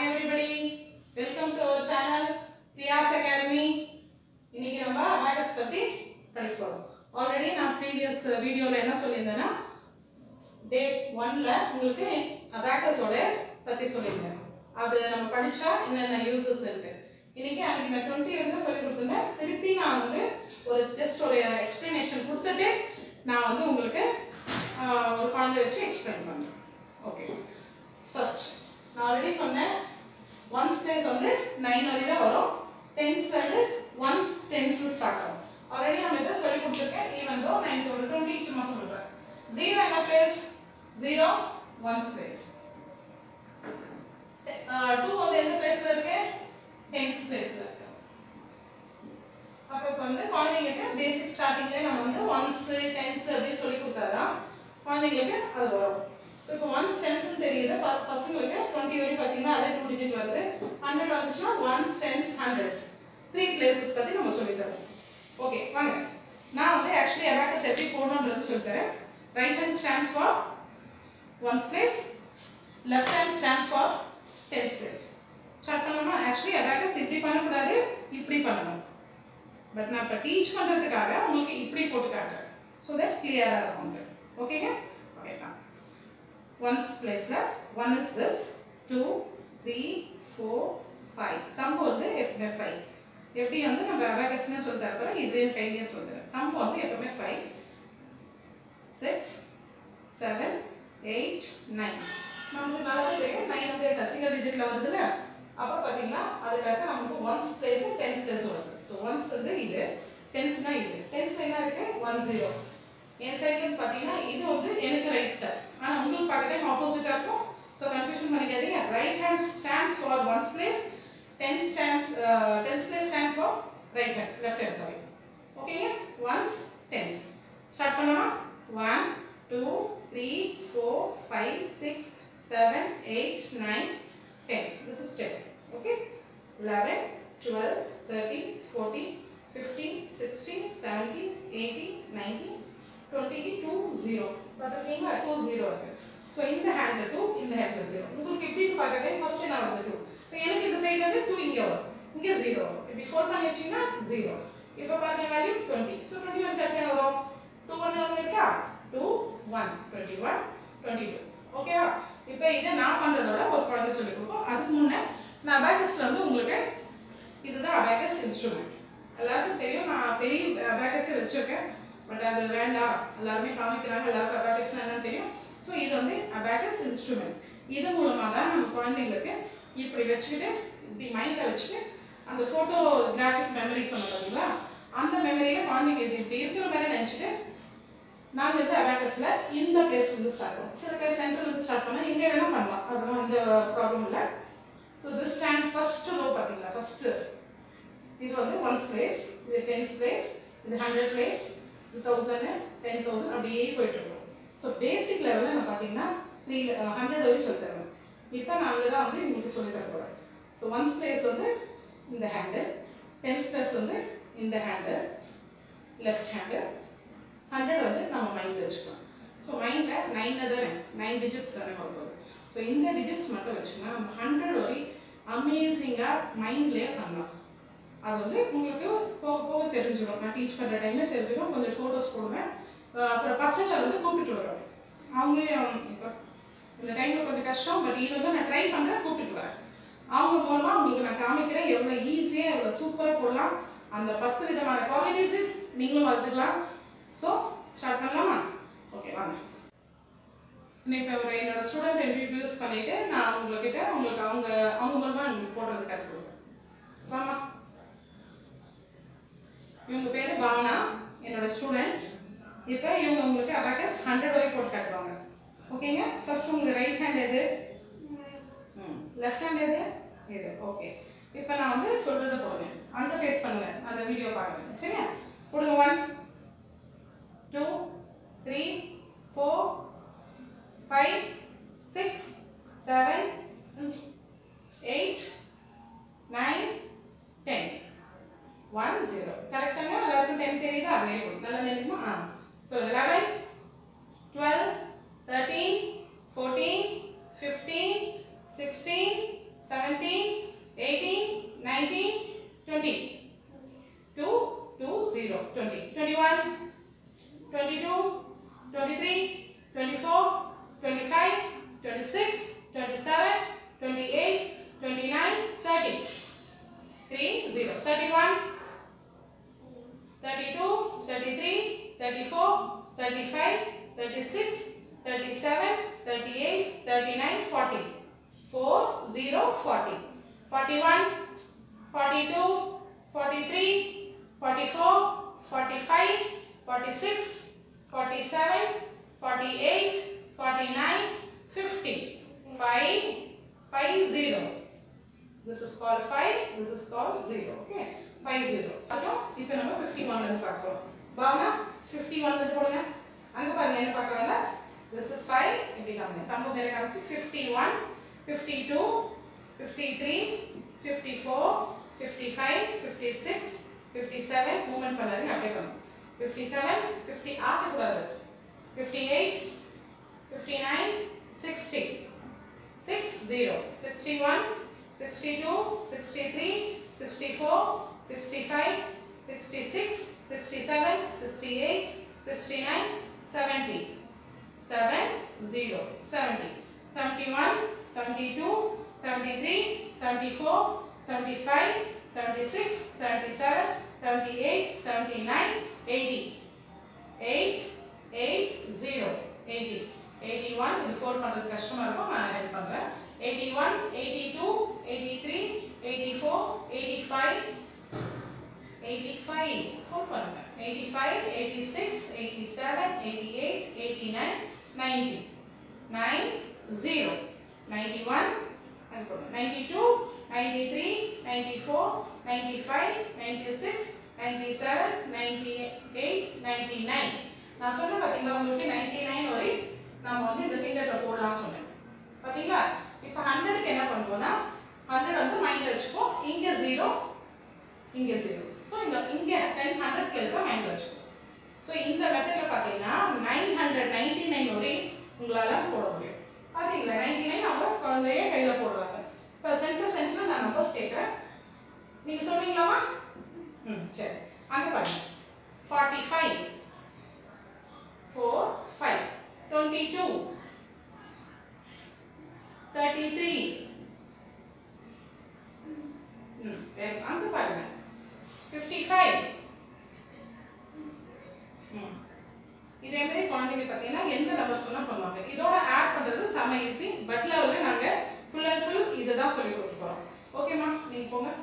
Hi everybody, welcome to our channel Priyas Academy. இன்னைக்கு நம்ம abacus பத்தி படிக்க போறோம் ஆல்ரெடி நான் ப்ரீவியஸ் வீடியோல என்ன சொல்லியிருந்தேன்னா டே ஒன்ல உங்களுக்கு அபாகஸோட பத்தி சொல்லியிருந்தேன் அது நம்ம படிச்சா என்னென்ன யூசஸ் இருக்கு இன்னைக்கு அன்னைக்கு நான் டுவெண்ட்டி வரைக்கும் சொல்லி கொடுத்துருந்தேன் திருப்பி நான் வந்து ஒரு ஜஸ்ட் ஒரு எக்ஸ்பிளனேஷன் கொடுத்துட்டு நான் வந்து உங்களுக்கு ஆஹ், ஒரு குழந்தை வச்சு எக்ஸ்பிளைன் பண்ணுறேன் ஓகே ஃபர்ஸ்ட் நான் ஆல்ரெடி சொன்னேன் ஒன்ஸ் பிளேஸ் வந்து நைன் வரை தான் வரும் டென்ஸ் வந்து ஒன்ஸ் டென்ஸ் ஸ்டார்ட் ஆகும் ஆல்ரெடி நம்ம இதை சொல்லி கொடுத்துருக்கேன் ஈவன் தோ நைன் ஒரு டுவெண்ட்டி சும்மா சொல்கிறேன் ஜீரோ என்ன place zero ones place two வந்து எந்த பிளேஸில் இருக்கு டென்ஸ் பிளேஸில் இருக்கு அப்போ இப்போ வந்து குழந்தைங்களுக்கு பேசிக் ஸ்டார்டிங்லேயே நம்ம வந்து ஒன்ஸு டென்ஸ் அப்படின்னு சொல்லி கொடுத்தாதான் குழந்தைங்களுக்கு அது வரும் ஸோ இப்போ ஒன்ஸ் டென்ஸ்னு தெரியுது ப பசங்களுக்கு டுவெண்ட்டி வரைக்கும் பார்த்தீங்கன்னா அதே டூ டிஜிட் வருது ஹண்ட்ரட் வந்துச்சுன்னா ones tens hundreds three places பற்றி நம்ம சொல்லித்தரோம் ஓகே வாங்க நான் வந்து ஆக்சுவலி அபாக்கஸ் எப்படி போடணுன்றது சொல்லித்தரேன் right hand stands for ones place left hand stands for tens place start பண்ணலாமா ஆக்சுவலி அபாக்கஸ் இப்படி பண்ணக்கூடாது இப்படி பண்ணணும் பட் நான் இப்போ டீச் பண்ணுறதுக்காக உங்களுக்கு இப்படி போட்டு காட்டுறேன் ஸோ தட் கிளியராக இருக்கும் உங்களுக்கு ஓகேங்க ஓகே தான் ஒன்ஸ் பிளேஸில் one is this two three four five thumb வந்து எப்பவுமே ஃபைவ் எப்படி வந்து நம்ம அபாகஸ்னு சொல்லி தரப்போகிறோம் இதுலேயும் கையிலையும் சொல்லுறேன் தம்பு வந்து எப்பவுமே five six seven eight nine நமக்கு நல்லா தெரியும் நைன் வந்து சிங்கிள் டிஜிட்டில் வருதுல்ல அப்புறம் பார்த்தீங்கன்னா அதுக்கடுத்து நமக்கு ஒன்ஸ் பிளேஸ் டென்ஸ் பிளேஸ் வருது ஸோ ஒன்ஸ் வந்து இது டென்ஸ்னா இது டென்ஸ்ல என்ன இருக்கு ஒன் ஜீரோ என் சைட்ல பார்த்தீங்கன்னா இது வந்து எனக்கு ரைட் ஆனால் உங்களுக்கு பார்க்க டைம் ஆப்போசிட்டாக இருக்கும் ஸோ கன்ஃபியூஷன் பண்ணிக்காதீங்க right hand stands for ones place tens stands tens place stand for right hand left hand sorry ஓகேங்க ஒன்ஸ் டென்ஸ் ஸ்டார்ட் பண்ணலாமா one two three four five six seven eight nine ten this is ten okay eleven twelve thirteen fourteen fifteen sixteen seventeen eighteen nineteen டுவெண்ட்டிக்கு two zero பார்த்துருக்கீங்களா two zero இருக்கு so இந்த ஹேண்டில் two இந்த ஹேண்டில் zero உங்களுக்கு எப்படி பார்க்கறது ஃபர்ஸ்ட் நான் வந்து டூ இப்போ எனக்கு இந்த சைடு வந்து டூ இங்கே வரும் இங்கே ஜீரோ வரும் இப்படி ஃபோர் பண்ணி வச்சிங்கன்னா ஜீரோ இப்போ பாருங்க value twenty so twenty one thirty வரும் டூ ஒன் ஒன்று இருக்கா two one twenty one twenty two ஓகேவா இப்போ இதை நான் பண்ணுறதோட ஒரு குழந்தை சொல்லி கொடுப்போம் அதுக்கு முன்னே நான் அபேக்கஸில் வந்து உங்களுக்கு இதுதான் அபேக்கஸ் இன்ஸ்ட்ருமெண்ட் எல்லாருக்கும் தெரியும் நான் பெரிய அபேக்கஸே வச்சுருக்கேன் பட் அது வேண்டாம் எல்லாருமே காமிக்கிறாங்க எல்லாருக்கும் அபேக்கஸ்னா என்னன்னு தெரியும் ஸோ இது வந்து அபேக்கஸ் இன்ஸ்ட்ருமெண்ட் இது மூலமாக தான் நம்ம குழந்தைங்களுக்கு இப்படி வச்சுட்டு இப்படி மைண்டில் வச்சுட்டு அந்த ஃபோட்டோ கிராஃபிக் மெமரி சொன்னோம் பார்த்தீங்களா அந்த மெமரியில் குழந்தைங்க இது இப்படி இருக்கிற மாதிரி நினச்சிட்டு நாங்கள் வந்து அபேக்கஸில் இந்த பிளேஸ் வந்து ஸ்டார்ட் பண்ணுவோம் சில பேர் சென்டர் வந்து ஸ்டார்ட் பண்ணால் எங்கே வேணால் பண்ணலாம் அதெல்லாம் எந்த ப்ராப்ளம் இல்லை so this stand first row பார்த்தீங்களா ஃபஸ்ட்டு இது வந்து ஒன்ஸ் பிளேஸ் இது டென்ஸ் பிளேஸ் இது ஹண்ட்ரட் பிளேஸ் இது தௌசண்ட் டென் தௌசண்ட் அப்படியே போயிட்டு இருக்கோம் ஸோ பேசிக் லெவலில் நான் பார்த்தீங்கன்னா த்ரீ ஹண்ட்ரட் வரைக்கும் சொல்லி தருவேன் இப்போ நான் அங்கே தான் வந்து உங்களுக்கு சொல்லி தர போகிறேன் ஸோ ஒன்ஸ் பிளேஸ் வந்து இந்த ஹேண்டு டென்ஸ் பிளேஸ் வந்து இந்த ஹேண்டு லெஃப்ட் ஹேண்டு ஹண்ட்ரட் வந்து நம்ம மைண்டில் வச்சுக்கலாம் ஸோ மைண்டில் நைனில் தானே நைன் டிஜிட்ஸ் தானே வரப்போகுது ஸோ இந்த டிஜிட்ஸ் மட்டும் வச்சுக்கலாம் நம்ம ஹண்ட்ரட் வரை அமேசிங்காக மைண்ட்லேயே பண்ணலாம் அது வந்து உங்களுக்கு போக போக தெரிஞ்சிடும் நான் டீச் பண்ணுற டைமில் தெரிஞ்சிடும் கொஞ்சம் ஃபோட்டோஸ் போடுவேன் அஹ் அப்புறம் பசங்களை வந்து கூப்பிட்டு வருவேன் அவங்களையும் இப்போ இந்த டைமில் கொஞ்சம் கஷ்டம் பட் இது வந்து நான் ட்ரை பண்ணுறேன் கூப்பிட்டு வரேன் அவங்க மூலமாக உங்களுக்கு நான் காமிக்கிறேன் எவ்வளோ ஈஸியாக எவ்வளோ சூப்பராக போடலாம் அந்த பத்து விதமான குவாலிட்டிஸ் நீங்களும் வளர்த்துக்கலாம் ஸோ ஸ்டார்ட் பண்ணலாமா ஓகே வாங்க இன்னைக்கு ஒரு என்னோட ஸ்டூடெண்ட் இன்ட்ரடியூஸ் பண்ணிவிட்டு நான் உங்ககிட்ட உங்களுக்கு அவங்க அவங்க மூலமாக உங்களுக்கு போடுறது கற்றுக் கொடுப்பேன் வாமா இவங்க பேர் பாவனா என்னோட ஸ்டூடெண்ட் இப்போ இவங்க உங்களுக்கு அபாக்கஸ் ஹண்ட்ரட் வரை போட்டு காட்டுவாங்க ஓகேங்க ஃபர்ஸ்ட் உங்களுக்கு ரைட் ஹேண்ட் எது லெஃப்ட் ஹேண்ட் எது இது ஓகே இப்போ நான் வந்து சொல்கிறத போடுங்க அந்த ஃபேஸ் பண்ணுங்க அந்த வீடியோ பாருங்க சரியா கொடுங்க one two three four five six seven eight nine ten one zero கரெக்டாங்க எல்லாருக்கும் டென் தெரியுதா வெரி குட் நல்லா நினைக்குமா ஆ சொல்லுங்க eleven twelve thirteen fourteen fifteen sixteen seventeen 0 20 21 22 23 24 25 26 27 28 29 30 3 0 31 32 33 34 35 36 37 38 39 40 4 0 40 41 42 43 44 45 46 47 48 49 50 5 5 0 this is called 5 this is called 0 okay 5 0 அப்புறம் இப்போ நம்ம 51 இருந்து பார்க்கிறோம் பாவனா 51 இருந்து போடுங்க அங்க பாருங்க என்ன பார்க்கறாங்க this is 5 இப்படி காமிங்க தம்பு மேல காமிச்சு 51 52 53 54 55 56 57 மூவ்மெண்ட் பண்ணாருங்க அப்படியே பண்ணுங்க 57 50 ஆஃப் கூடாது 58 59 60 6 0 61 62 63 64 65 66 67 68 69 70 7 0 70 71 72 73 74 75 76 77 78 79 80 8 8 0 80 81 இது ஃபோர் பண்ணுறது கஷ்டமாக இருக்கும் நான் ஹெல்ப் பண்ணுறேன் 81 82 83 84 85 85 ஃபோர் பண்ணுங்க 85 86 87 88 89 90 9 0 91 அது போடுங்க 92 93 94 95 96 97 98 99 நான் சொன்னேன் பார்த்தீங்களா உங்களுக்கு 99 வரை நம்ம வந்து இந்த ஃபிங்கரில் போடலாம்னு சொன்னேன் பார்த்தீங்களா இப்போ ஹண்ட்ரடுக்கு என்ன பண்ணுவோம்னா ஹண்ட்ரட் வந்து மைண்டில் வச்சுப்போம் இங்கே ஜீரோ இங்கே ஜீரோ ஸோ இந்த இங்கே டென் ஹண்ட்ரட் பிளேஸாக மைண்டில் வச்சுப்போம் ஸோ இந்த மெத்தடில் பார்த்தீங்கன்னா நைன் ஹண்ட்ரட் நைன்டி நைன் வரை உங்களால் போட முடியும் பார்த்தீங்களா நைன்டி நைன் அவங்க குழந்தைய கையில் போடுறாங்க இப்போ சென்டர் சென்டர் நான் நம்பர்ஸ் கேட்குறேன் நீங்கள் சொல்றீங்களாமா ம் சரி அங்கே பாருங்க forty five four five twenty two thirty three ம் அங்கே பாருங்க ஃபிஃப்டி ஃபைவ் ம் இதே மாதிரி குழந்தைங்க பார்த்தீங்கன்னா எந்த நம்பர் சொன்னால் பண்ணுவாங்க இதோட ஆட் பண்ணுறது செம ஈஸி பட் லெவலில் நாங்கள் ஃபுல் அண்ட் ஃபுல் இதை தான் சொல்லி கொடுக்க போகிறோம் ஓகேம்மா நீங்கள் போங்க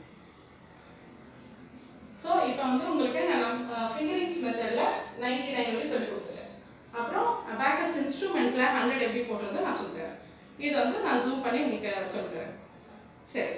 ஸோ இப்போ வந்து உங்களுக்கு நான் ஃபிங்கரிங்ஸ் மெத்தடில் நைன்டி நைன் வரை சொல்லி கொடுத்துருக்கேன் அப்புறம் பேக்கஸ் இன்ஸ்ட்ருமெண்ட்டில் ஹண்ட்ரட் எப்படி போடுறது நான் சொல்லித்தரேன் இது வந்து நான் ஜூம் பண்ணி உங்களுக்கு சொல்லித்தரேன் சரி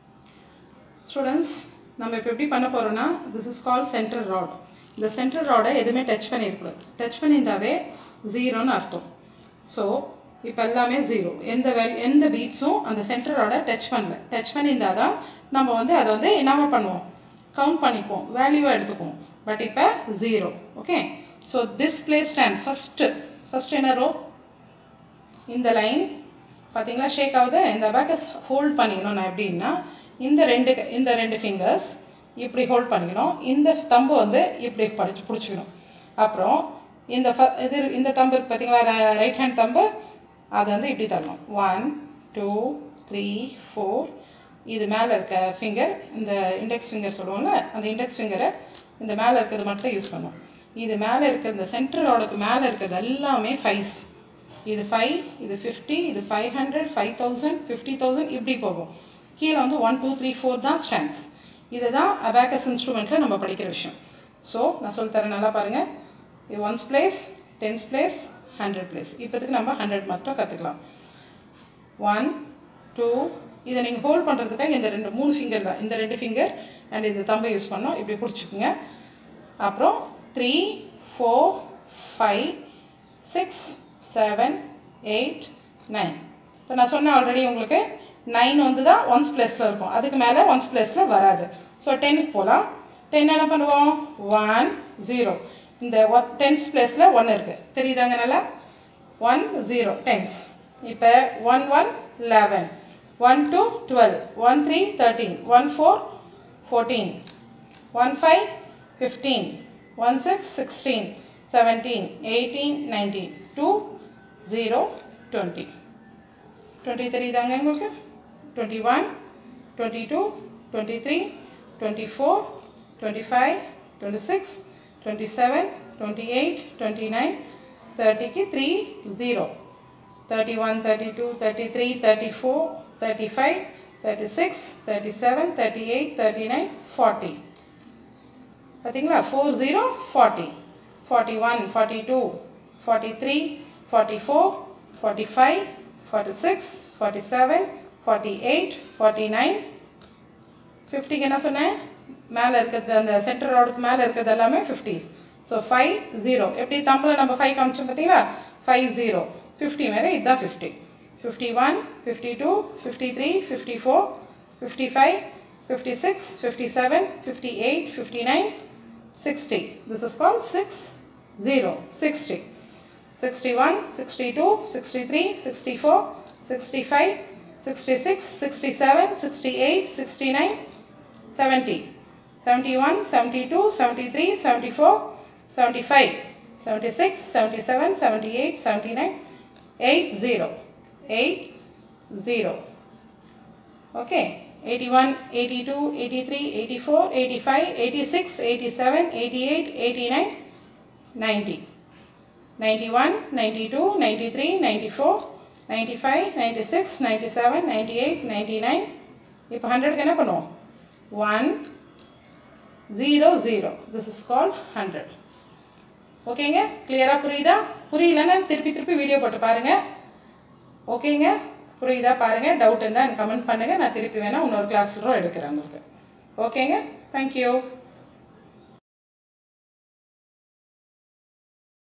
ஸ்டூடெண்ட்ஸ் நம்ம இப்போ எப்படி பண்ண போகிறோம்னா this is call central rod இந்த சென்ட்ரல் ராடை எதுவுமே டச் பண்ணியிருக்கூடாது டச் பண்ணியிருந்தாவே ஜீரோன்னு அர்த்தம் ஸோ இப்போ எல்லாமே ஜீரோ எந்த வே எந்த பீட்ஸும் அந்த சென்ட்ரல் ராடை டச் பண்ணல டச் பண்ணியிருந்தால் தான் நம்ம வந்து அதை வந்து என்னவா பண்ணுவோம் கவுண்ட் பண்ணிக்குவோம் வேல்யூவாக எடுத்துக்குவோம் பட் இப்போ zero okay so this place stand first first என்ன ரோ இந்த லைன் பார்த்தீங்களா ஷேக் ஆகுது இந்த பேக்கஸ் ஹோல்ட் பண்ணிக்கணும் நான் எப்படின்னா இந்த ரெண்டு இந்த ரெண்டு ஃபிங்கர்ஸ் இப்படி ஹோல்ட் பண்ணிக்கணும் இந்த தம்பு வந்து இப்படி படிச்சு பிடிச்சிக்கணும் அப்புறம் இந்த ஃப இது இந்த தம்பு இருக்கு பார்த்தீங்களா ரைட் ஹேண்ட் தம்பு அது வந்து இப்படி தரணும் ஒன் டூ த்ரீ ஃபோர் இது மேலே இருக்க ஃபிங்கர் இந்த இண்டெக்ஸ் ஃபிங்கர் சொல்லுவோம்ல அந்த இண்டெக்ஸ் ஃபிங்கரை இந்த மேலே இருக்கிறது மட்டும் யூஸ் பண்ணுவோம் இது மேலே இருக்கிற இந்த சென்டர் ரோடுக்கு மேலே இருக்கிறது எல்லாமே ஃபைவ்ஸ் இது ஃபைவ் இது ஃபிஃப்டி இது five hundred five thousand fifty thousand இப்படி போகும் கீழே வந்து ஒன் டூ த்ரீ ஃபோர் தான் ஸ்டாண்ட்ஸ் இதுதான் அபேக்கஸ் இன்ஸ்ட்ருமெண்ட்டில் நம்ம படிக்கிற விஷயம் ஸோ நான் சொல்லித்தரேன் நல்லா பாருங்கள் இது ones place tens place hundred place இப்போதுக்கு நம்ம ஹண்ட்ரட் மட்டும் கற்றுக்கலாம் ஒன் டூ இதை நீங்கள் ஹோல்ட் பண்ணுறதுக்காக இந்த ரெண்டு மூணு ஃபிங்கர் தான் இந்த ரெண்டு ஃபிங்கர் அண்ட் இந்த தம்பை யூஸ் பண்ணோம் இப்படி பிடிச்சிக்குங்க அப்புறம் three four five six seven eight nine இப்போ நான் சொன்னேன் ஆல்ரெடி உங்களுக்கு நைன் வந்து தான் ஒன்ஸ் ப்ளஸில் இருக்கும் அதுக்கு மேலே ஒன்ஸ் ப்ளஸில் வராது ஸோ டென்னுக்கு போகலாம் டென் என்ன பண்ணுவோம் ஒன் ஜீரோ இந்த ஒன் டென்ஸ் ப்ளஸில் ஒன் இருக்குது தெரியுதாங்க நல்லா ஒன் ஜீரோ டென்ஸ் இப்போ one one eleven one two twelve one three thirteen one four fourteen one five fifteen one six sixteen seventeen eighteen nineteen two zero twenty twenty தெரியுதாங்க உங்களுக்கு twenty one twenty two twenty three twenty four twenty five twenty six twenty seven twenty eight twenty nine தேர்ட்டிக்கு three zero thirty one thirty two thirty three thirty four thirty five thirty six thirty seven thirty eight thirty nine forty பார்த்தீங்களா four zero forty forty one forty two forty three forty four forty five forty six forty seven forty eight forty nine ஃபிஃப்டிக்கு என்ன சொன்னேன் மேலே இருக்கிறது அந்த centre ரோடுக்கு மேலே இருக்கிறது எல்லாமே ஃபிஃப்டிஸ் ஸோ ஃபைவ் ஜீரோ எப்படி தமிழில் நம்ம ஃபைவ் காமிச்சோம் பார்த்தீங்களா ஃபைவ் ஜீரோ ஃபிஃப்டி மேலே இதுதான் fifty fifty one fifty two fifty three fifty four fifty five fifty six fifty seven fifty eight fifty nine sixty this is call six zero sixty sixty one sixty two sixty three sixty four sixty five sixty six sixty seven sixty eight sixty nine seventy seventy one seventy two seventy three seventy four seventy five seventy six seventy seven seventy eight seventy nine eight zero eight zero okay eighty one eighty two eighty three eighty four eighty five eighty six eighty seven eighty eight eighty nine ninety ninety one ninety two ninety three ninety four ninety five ninety six ninety seven ninety eight ninety nine இப்போ ஹண்ட்ரட்க்கு என்ன பண்ணுவோம் one zero zero this is called hundred ஓகேங்க கிளியராக புரியுதா புரியலன்னா திருப்பி திருப்பி வீடியோ போட்டு பாருங்கள் ஓகேங்க புரியுதா பாருங்கள் டவுட் இருந்தால் எனக்கு கமெண்ட் பண்ணுங்கள் நான் திருப்பி வேணால் இன்னொரு கிளாஸ்ல எடுக்கிறேன் உங்களுக்கு ஓகேங்க தேங்க்யூ